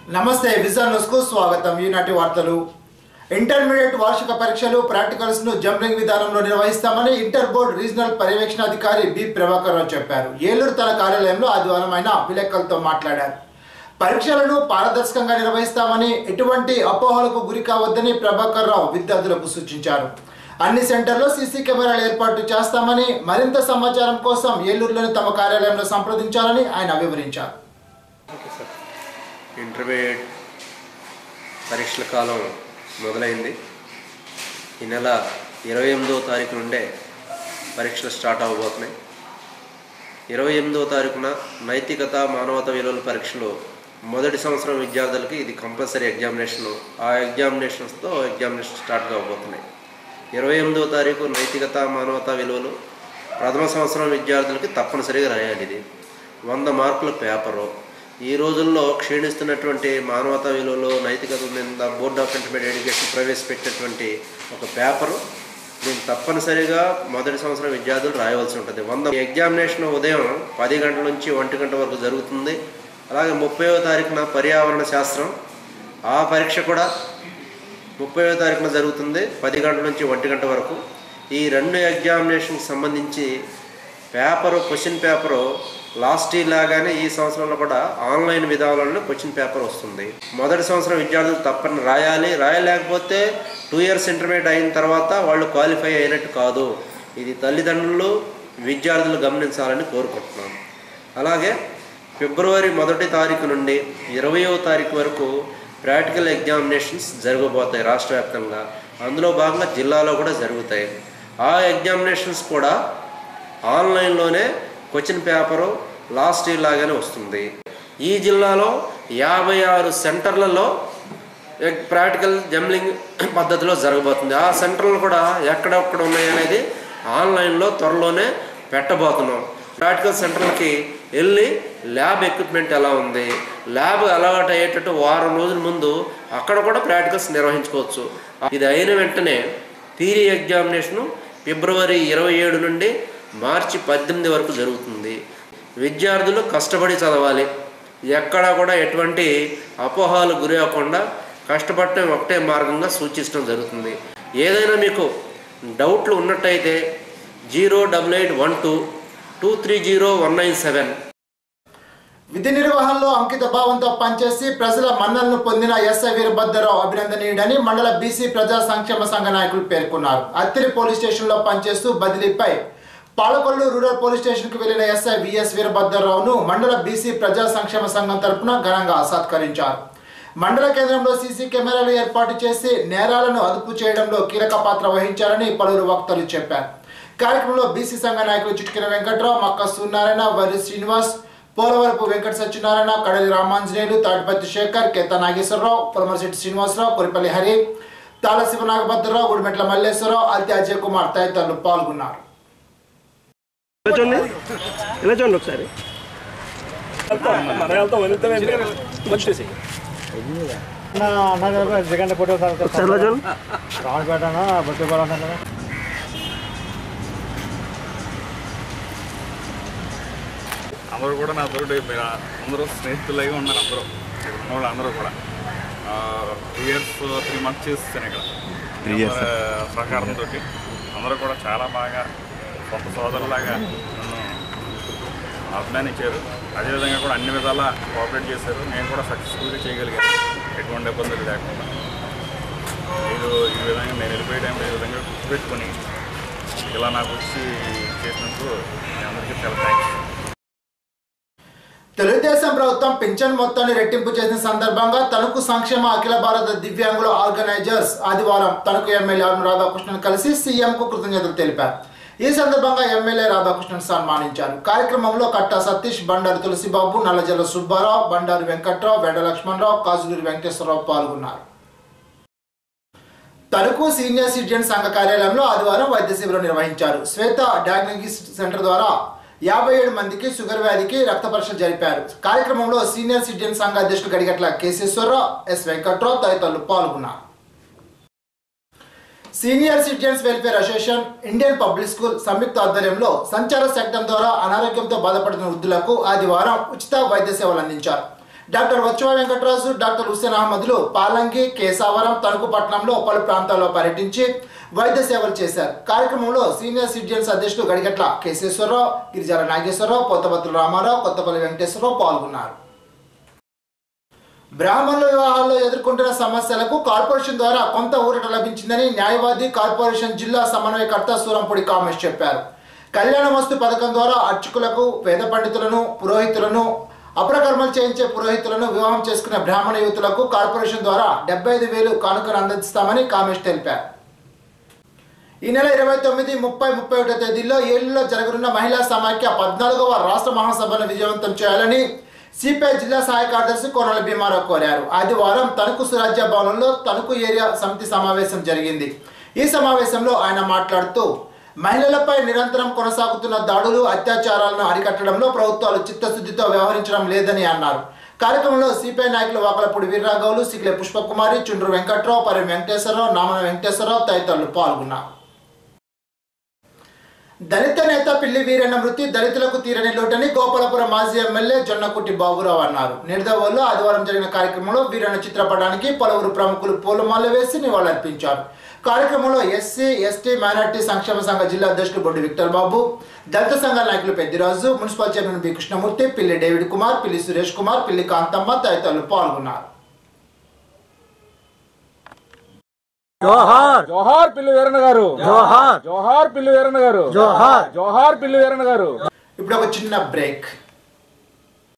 నమస్తే vision news కు స్వాగతం ఈనాటి వార్తలు ఇంటర్మీడియట్ వార్షిక పరీక్షలు ప్రాక్టికల్స్ ను జంబ్లింగ్ విధానంలో నిర్వహిస్తామని ఇంటర్ బోర్డు రీజనల్ పర్యవేక్షణాధికారి బి ప్రభాకర్ రావు చెప్పారు ఏలూరు తన కార్యాలయంలో ఆదివారం ఆయన విలేకరులతో మాట్లాడారు పరీక్షలను పారదర్శకంగా నిర్వహిస్తామని ఎటువంటి అపోహలకు గురి కావద్దని ప్రభాకర్ రావు విద్యార్థులకు సూచించారు అన్ని సెంటర్లో సీసీ కెమెరాలు ఏర్పాటు చేస్తామని మరింత సమాచారం కోసం ఏలూరులోని తమ కార్యాలయంలో సంప్రదించాలని ఆయన వివరించారు ఓకే సార్ ఇంటర్మీడియట్ పరీక్షల కాలం మొదలైంది ఈ నెల ఇరవై ఎనిమిదో తారీఖు నుండే పరీక్షలు స్టార్ట్ అవ్వబోతున్నాయి ఇరవై ఎనిమిదో తారీఖున నైతికత మానవత విలువల పరీక్షలు మొదటి సంవత్సరం విద్యార్థులకి ఇది కంపల్సరీ ఎగ్జామినేషన్ ఆ ఎగ్జామినేషన్స్తో ఎగ్జామినేషన్ స్టార్ట్ అవబోతున్నాయి ఇరవై ఎనిమిదో తారీఖు నైతికత మానవత విలువలు ప్రథమ సంవత్సరం విద్యార్థులకి తప్పనిసరిగా రాయాలి ఇది వంద మార్కుల పేపరు ఈ రోజుల్లో క్షీణిస్తున్నటువంటి మానవతా విలువలు నైతికత మీద బోర్డ్ ఆఫ్ ఇంటర్మీడియట్ ఎడ్యుకేషన్ ప్రవేశపెట్టినటువంటి ఒక పేపరు దీన్ని తప్పనిసరిగా మొదటి సంవత్సరం విద్యార్థులు రాయవలసి ఉంటుంది వంద ఎగ్జామినేషన్ ఉదయం పది గంటల నుంచి ఒంటి గంట వరకు జరుగుతుంది అలాగే ముప్పైవ తారీఖున పర్యావరణ శాస్త్రం ఆ పరీక్ష కూడా ముప్పైవ తారీఖున జరుగుతుంది పది గంటల నుంచి ఒంటి గంట వరకు ఈ రెండు ఎగ్జామినేషన్కి సంబంధించి paper question paper last year లాగానే ఈ సంవత్సరంలో కూడా ఆన్లైన్ విధానంలో క్వశ్చన్ పేపర్ వస్తుంది మొదటి సంవత్సరం విద్యార్థులు తప్పని రాయాలి రాయలేకపోతే టూ ఇయర్స్ ఇంటర్మీడియట్ అయిన తర్వాత వాళ్ళు క్వాలిఫై అయినట్టు కాదు ఇది తల్లిదండ్రులు విద్యార్థులు గమనించాలని కోరుకుంటున్నాం అలాగే ఫిబ్రవరి మొదటి తారీఖు నుండి ఇరవయవ తారీఖు వరకు ప్రాక్టికల్ ఎగ్జామినేషన్స్ జరగబోతాయి రాష్ట్ర వ్యాప్తంగా అందులో భాగంగా జిల్లాలో కూడా జరుగుతాయి ఆ ఎగ్జామినేషన్స్ కూడా ఆన్లైన్లోనే క్వశ్చన్ పేపరు లాస్ట్ ఇయర్ లాగానే వస్తుంది ఈ జిల్లాలో యాభై ఆరు సెంటర్లలో ఎగ్- ప్రాక్టికల్ జంబ్లింగ్ పద్ధతిలో జరగబోతుంది ఆ సెంటర్లు కూడా ఎక్కడెక్కడ ఉన్నాయి అనేది ఆన్లైన్లో త్వరలోనే పెట్టబోతున్నాం ప్రాక్టికల్ సెంటర్లకి వెళ్ళి ల్యాబ్ ఎక్విప్మెంట్ ఎలా ఉంది ల్యాబ్ అలవాటు అయ్యేటట్టు వారం రోజుల ముందు అక్కడ కూడా ప్రాక్టికల్స్ నిర్వహించుకోవచ్చు ఇది అయిన వెంటనే థియరీ ఎగ్జామినేషను ఫిబ్రవరి ఇరవై ఏడు నుండి మార్చి పద్దెనిమిది వరకు జరుగుతుంది విద్యార్థులు కష్టపడి చదవాలి ఎక్కడా కూడా ఎటువంటి అపోహాలు గురి అవ్వకుండా కష్టపడటం ఒకటే మార్గంగా సూచించడం జరుగుతుంది ఏదైనా మీకు డౌట్లు ఉన్నట్టయితే zero double eight one two two three zero one nine seven విధి నిర్వహణలో అంకిత భావంతో పనిచేసి ప్రజల మన్నలను పొందిన ఎస్ఐ వీరభద్రరావు అభినందనీయుడని మండల బీసీ ప్రజా సంక్షేమ సంఘ నాయకులు పేర్కొన్నారు అత్తిరి పోలీస్ స్టేషన్లో పనిచేస్తూ బదిలీపై పాలకొల్లు రూరల్ పోలీస్ స్టేషన్కు వెళ్లిన ఎస్ఐ విఎస్ వీరభద్రరావును మండల బీసీ ప్రజా సంక్షేమ సంఘం తరపున ఘనంగా సత్కరించారు మండల కేంద్రంలో సీసీ కెమెరాలు ఏర్పాటు చేసి నేరాలను అదుపు చేయడంలో కీలక పాత్ర వహించారని పలువురు వక్తలు చెప్పారు కార్యక్రమంలో బీసీ సంఘ నాయకులు చిట్కిన వెంకట్రావు మక్క సూర్యనారాయణ వరి శ్రీనివాస్ పోలవరపు వెంకట సత్యనారాయణ కడలి రామాంజనేయులు తాటిపత్తి శేఖర్ కేత నాగేశ్వరరావు పొలమరశెట్టి శ్రీనివాసరావు కొరిపల్లి హరి తాళ శివనాగభద్రరావు గుడిమెట్ల మల్లేశ్వరరావు అల్తి అజయ్ కుమార్ తదితరులు పాల్గొన్నారు ఇలా చూడండి ఇలా చూడండి ఒకసారి మన వెళ్తాం వెళ్తాం వచ్చేసి సెకండ్ ఫోటో సార్ ఒకసారి ఇలా చూడండి రావణపేటనా బొట్టుకోవాలి అంటారా అందరూ కూడా నా తోటి మీరు అందరూ స్నేహితులుగా ఉన్నారు అందరూ ఇక్కడ ఉన్న వాళ్ళు అందరూ కూడా టూ ఇయర్స్ త్రీ మంత్స్ చేస్తాను ఇక్కడ అందరి సహకారంతో అందరూ కూడా చాలా బాగా సొంత సోదరులాగా నన్ను అభిమానించారు అదేవిధంగా కూడా అన్ని విధాలా కోఆపరేట్ చేశారు నేను కూడా సక్సెస్ఫుల్గా చేయగలిగాను ఎటువంటి ఇబ్బందులు లేకుండా మీరు ఈ విధంగా నేను వెళ్ళిపోయే టైంలో ఈ విధంగా గుర్తుపెట్టుకొని ఇలా నాకు వచ్చి చేసినందుకు మీ అందరికీ చాలా థ్యాంక్స్ తెలుగుదేశం ప్రభుత్వం పింఛన్ మొత్తాన్ని రెట్టింపు చేసిన సందర్భంగా తణుకు సంక్షేమ అఖిల భారత దివ్యాంగుల ఆర్గనైజర్స్ ఆదివారం తణుకు ఎమ్మెల్యే అరుణ్ రాధాకృష్ణన్ కలిసి సీఎంకు కృతజ్ఞతలు తెలిపారు ఈ సందర్భంగా ఎమ్మెల్యే రాధాకృష్ణన్ సన్మానించారు కార్యక్రమంలో కట్టా సతీష్ బండారు తులసిబాబు నల్లజల్ల సుబ్బారావు బండారు వెంకట్రావు వెండ లక్ష్మణరావు కాజులూరి వెంకటేశ్వరరావు పాల్గొన్నారు తణుకు సీనియర్ సిటిజన్ సంఘ కార్యాలయంలో ఆదివారం వైద్య శిబిరం నిర్వహించారు శ్వేత డయాగ్నోస్టిక్ సెంటర్ ద్వారా యాభై ఏడు మందికి షుగర్ వ్యాధికి రక్త పరీక్ష జరిపారు కార్యక్రమంలో సీనియర్ సిటిజన్ సంఘ అధ్యక్షుడు గడిగట్ల కేశేశ్వరరావు ఎస్ వెంకట్రావు తదితరులు పాల్గొన్నారు senior citizens welfare association Indian public school సంయుక్త ఆధ్వర్యంలో సంచార శకటం ద్వారా అనారోగ్యంతో బాధపడుతున్న వృద్ధులకు ఆదివారం ఉచిత వైద్య సేవలు అందించారు డాక్టర్ వచ్చువ వెంకటరాజు డాక్టర్ హుస్సేన్ అహ్మద్లు పాలంగి కేసావరం తణుకుపట్నంలో పలు ప్రాంతాల్లో పర్యటించి వైద్య సేవలు చేశారు కార్యక్రమంలో సీనియర్ సిటిజన్స్ అధ్యక్షుడు గడిగట్ల కేశేశ్వరరావు గిరిజాల నాగేశ్వరరావు కొత్తపత్రుల రామారావు కొత్తపల్లి వెంకటేశ్వరరావు పాల్గొన్నారు బ్రాహ్మణుల వివాహాల్లో ఎదుర్కొంటున్న సమస్యలకు కార్పొరేషన్ ద్వారా కొంత ఊరట లభించిందని న్యాయవాది కార్పొరేషన్ జిల్లా సమన్వయకర్త సూరంపూడి కామేష్ చెప్పారు కళ్యాణ వస్తు పథకం ద్వారా అర్చకులకు వేద పండితులను పురోహితులను అప్రకర్మలు చేయించే పురోహితులను వివాహం చేసుకునే బ్రాహ్మణ యువతులకు కార్పొరేషన్ ద్వారా డెబ్బై ఐదు వేలు కానుకను అందిస్తామని కామేష్ తెలిపారు ఈ నెల ఇరవై తొమ్మిది ముప్పై ముప్పై ఒకటో తేదీల్లో ఏళ్లలో జరగనున్న మహిళా సమాఖ్య పద్నాలుగవ రాష్ట్ర మహాసభను విజయవంతం చేయాలని సిపిఐ జిల్లా సహాయ కార్యదర్శి కోనల భీమారావు కోరారు ఆదివారం తణుకు సురాజ్య భవనంలో తణుకు ఏరియా సమితి సమావేశం జరిగింది ఈ సమావేశంలో ఆయన మాట్లాడుతూ మహిళలపై నిరంతరం కొనసాగుతున్న దాడులు అత్యాచారాలను అరికట్టడంలో ప్రభుత్వాలు చిత్తశుద్ధితో వ్యవహరించడం లేదని అన్నారు కార్యక్రమంలో సిపిఐ నాయకులు వాకలపూడి వీర్రాగౌలు సిగ్లే పుష్పకుమారి చుండ్రు వెంకట్రావు పరి వెంకటేశ్వరరావు నామన వెంకటేశ్వరరావు తదితరులు పాల్గొన్నారు దళిత నేత పిల్లి వీరన్న మృతి దళితులకు తీరని లోటని గోపాలపురం మాజీ ఎమ్మెల్యే జొన్నకుట్టి బాబురావు అన్నారు నిడదవోల్లో ఆదివారం జరిగిన కార్యక్రమంలో వీరన్న చిత్రపటానికి పలువురు ప్రముఖులు పూలమాల వేసి నివాళులర్పించారు కార్యక్రమంలో ఎస్సీ ఎస్టీ మైనార్టీ సంక్షేమ సంఘ జిల్లా అధ్యక్షుడు బొడ్డు విక్టర్ బాబు దళిత సంఘ నాయకులు Peddiraju municipal chairman B Krishnamurthy Pilli David Kumar పిల్లి సురేష్ కుమార్ పిల్లి కాంతమ్మ తదితరులు పాల్గొన్నారు జోహార్ జోహార్ పిల్లి వీరన్న గారు జోహార్ జోహార్ పిల్లి వీరన్న గారు జోహార్ జోహార్ పిల్లి వీరన్న గారు ఇప్పుడు ఒక చిన్న బ్రేక్